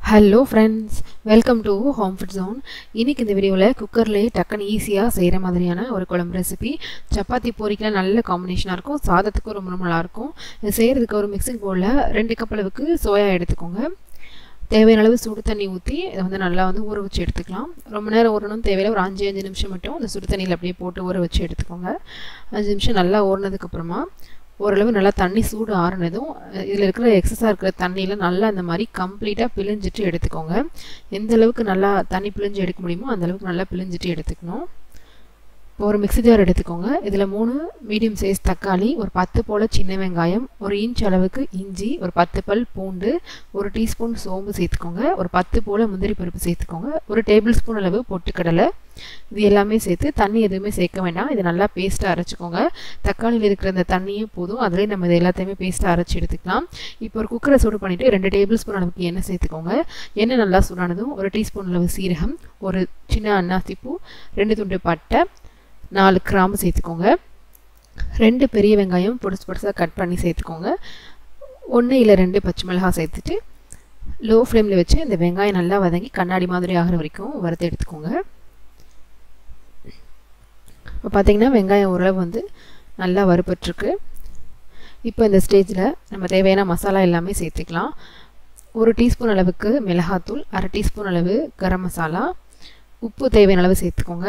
hello friends welcome to home food zone இன்றைக்கி இந்த வீடியோவில் குக்கர்லேயே டக்குன்னு ஈஸியாக செய்கிற மாதிரியான ஒரு குழம்பு ரெசிபி சப்பாத்தி பூரிக்கெலாம் நல்ல காம்பினேஷனாக இருக்கும் சாதத்துக்கும் ரொம்ப ரொம்ப நல்லாயிருக்கும் இது செய்கிறதுக்கு ஒரு மிக்சிங் பவுலில் ரெண்டு கப் அளவுக்கு சோயா எடுத்துக்கோங்க தேவையான அளவு சுடு தண்ணி ஊற்றி இதை வந்து நல்லா வந்து ஊற வச்சு எடுத்துக்கலாம் ரொம்ப நேரம் ஊறணும் தேவையில்ல ஒரு அஞ்சு அஞ்சு நிமிஷம் மட்டும் அந்த சுடு தண்ணியில் அப்படியே போட்டு ஊற வச்சு எடுத்துக்கோங்க அஞ்சு நிமிஷம் நல்லா ஊறினதுக்கப்புறமா ஓரளவு நல்லா தண்ணி சூடு ஆறுனதும் இதில் இருக்கிற எக்ஸஸாக இருக்கிற தண்ணியில் நல்லா அந்த மாதிரி கம்ப்ளீட்டாக பிழிஞ்சிட்டு எடுத்துக்கோங்க எந்த அளவுக்கு நல்லா தண்ணி பிழிஞ்சு எடுக்க முடியுமோ அந்த அளவுக்கு நல்லா பிழிஞ்சிட்டு எடுத்துக்கணும் இப்போ ஒரு மிக்ஸி ஜார் எடுத்துக்கோங்க இதில் மூணு மீடியம் சைஸ் தக்காளி ஒரு பத்து போல் சின்ன வெங்காயம் ஒரு இன்ச் அளவுக்கு இஞ்சி ஒரு பத்து பல் பூண்டு ஒரு டீஸ்பூன் சோம்பு சேர்த்துக்கோங்க ஒரு பத்து போல் முந்திரி பருப்பு சேர்த்துக்கோங்க ஒரு டேபிள் ஸ்பூன் அளவு பொட்டுக்கடலை இது எல்லாமே சேர்த்து தண்ணி எதுவுமே சேர்க்க வேண்டாம் இது நல்லா பேஸ்ட்டாக அரைச்சிக்கோங்க தக்காளியில் இருக்கிற அந்த தண்ணியும் போதும் அதிலே நம்ம இது எல்லாத்தையுமே பேஸ்ட்டாக அரைச்சி எடுத்துக்கலாம் இப்போ ஒரு குக்கரை சூடு பண்ணிவிட்டு ரெண்டு டேபிள் ஸ்பூன் அளவுக்கு எண்ணெய் சேர்த்துக்கோங்க எண்ணெய் நல்லா சூடானதும் ஒரு டீஸ்பூன் அளவு சீரகம் ஒரு சின்ன அன்னாசிப்பூ ரெண்டு துண்டு பட்டை நாலு கிராம்பு சேர்த்துக்கோங்க ரெண்டு பெரிய வெங்காயம் பொடுசு பொடுசாக கட் பண்ணி சேர்த்துக்கோங்க ஒன்று இல்லை ரெண்டு பச்சை மிளகாய் சேர்த்துட்டு லோ ஃப்ளேமில் வச்சு இந்த வெங்காயம் நல்லா வதங்கி கண்ணாடி மாதிரி ஆகிற வரைக்கும் வறுத்து எடுத்துக்கோங்க இப்போ பார்த்தீங்கன்னா வெங்காயம் ஓரளவு வந்து நல்லா வறுபட்டுருக்கு இப்போ இந்த ஸ்டேஜில் நம்ம தேவையான மசாலா எல்லாமே சேர்த்துக்கலாம் ஒரு டீஸ்பூன் அளவுக்கு மிளகாத்தூள் அரை டீஸ்பூன் அளவு கரம் மசாலா உப்பு தேவையான அளவு சேர்த்துக்கோங்க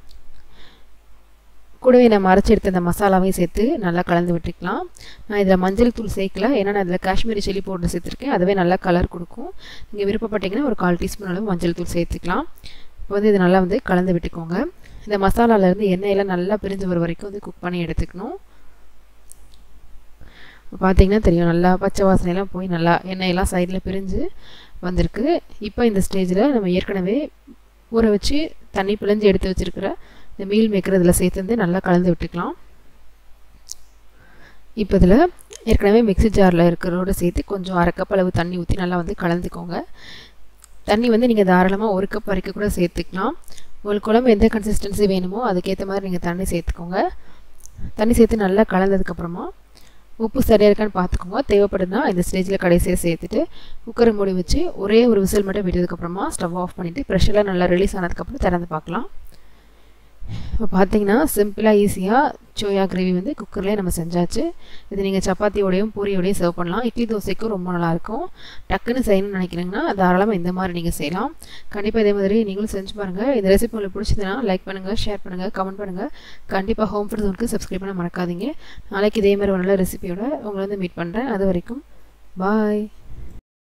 கூடவே நம்ம அரைச்சி எடுத்த அந்த மசாலாவையும் சேர்த்து நல்லா கலந்து விட்டுக்கலாம் நான் இதில் மஞ்சள் தூள் சேர்க்கல ஏன்னா நான் இதில் காஷ்மீரி சில்லி பவுடர் சேர்த்துருக்கேன் அதுவே நல்லா கலர் கொடுக்கும் நீங்கள் விருப்பப்பட்டீங்கன்னா ஒரு கால் டீஸ்பூன் அளவு மஞ்சள் தூள் சேர்த்துக்கலாம் இப்போ வந்து இது நல்லா வந்து கலந்து விட்டுக்கோங்க இந்த மசாலாலேருந்து எண்ணெயெல்லாம் நல்லா பிரிஞ்சு வர வரைக்கும் வந்து குக் பண்ணி எடுத்துக்கணும் பார்த்தீங்கன்னா தெரியும் நல்லா பச்சை வாசனையெல்லாம் போய் நல்லா எண்ணெயெல்லாம் சைடில் பிரிஞ்சு வந்திருக்கு இப்போ இந்த ஸ்டேஜில் நம்ம ஏற்கனவே ஊற வச்சு தண்ணி பிழிஞ்சு எடுத்து வச்சுருக்கிற இந்த மீல் மேக்கர் இதில் சேர்த்து வந்து நல்லா கலந்து விட்டுக்கலாம் இப்போ இதில் ஏற்கனவே மிக்சி ஜாரில் இருக்கிறதோட சேர்த்து கொஞ்சம் அரை கப் அளவு தண்ணி ஊற்றி நல்லா வந்து கலந்துக்கோங்க தண்ணி வந்து நீங்கள் தாராளமாக ஒரு கப் வரைக்கும் கூட சேர்த்துக்கலாம் உங்களுக்கு குழம்பு எந்த கன்சிஸ்டன்சி வேணுமோ அதுக்கேற்ற மாதிரி நீங்கள் தண்ணி சேர்த்துக்கோங்க தண்ணி சேர்த்து நல்லா கலந்ததுக்கப்புறமா உப்பு சரியாக இருக்கான்னு பார்த்துக்கோங்க தேவைப்படுதுன்னா இந்த ஸ்டேஜில் கடைசியாக சேர்த்துட்டு குக்கரை மூடி வச்சு ஒரே ஒரு விசில் மட்டும் விட்டதுக்கப்புறமா ஸ்டவ் ஆஃப் பண்ணிவிட்டு ப்ரெஷர்லாம் நல்லா ரிலீஸ் ஆனதுக்கப்புறம் திறந்து பார்க்கலாம் இப்போ பார்த்தீங்கன்னா சிம்பிளாக ஈஸியாக சோயா கிரேவி வந்து குக்கர்லேயே நம்ம செஞ்சாச்சு இது நீங்கள் சப்பாத்தியோடையும் பூரியோடையும் சர்வ் பண்ணலாம் இட்லி தோசைக்கும் ரொம்ப நல்லாயிருக்கும் டக்குன்னு செய்யணும்னு நினைக்கிறீங்கன்னா தாராளமாக இந்த மாதிரி நீங்கள் செய்யலாம் கண்டிப்பாக இதே மாதிரி நீங்களும் செஞ்சு பாருங்கள் இந்த ரெசிபி உங்களுக்கு பிடிச்சதுன்னா லைக் பண்ணுங்கள் ஷேர் பண்ணுங்கள் கமெண்ட் பண்ணுங்கள் கண்டிப்பாக ஹோம் ஃபுட் ஜோனுக்கு சப்ஸ்கிரைப் பண்ண மறக்காதீங்க நாளைக்கு இதே மாதிரி ஒரு நல்ல ரெசிபியோட உங்களை வந்து மீட் பண்ணுறேன் அது வரைக்கும் பாய்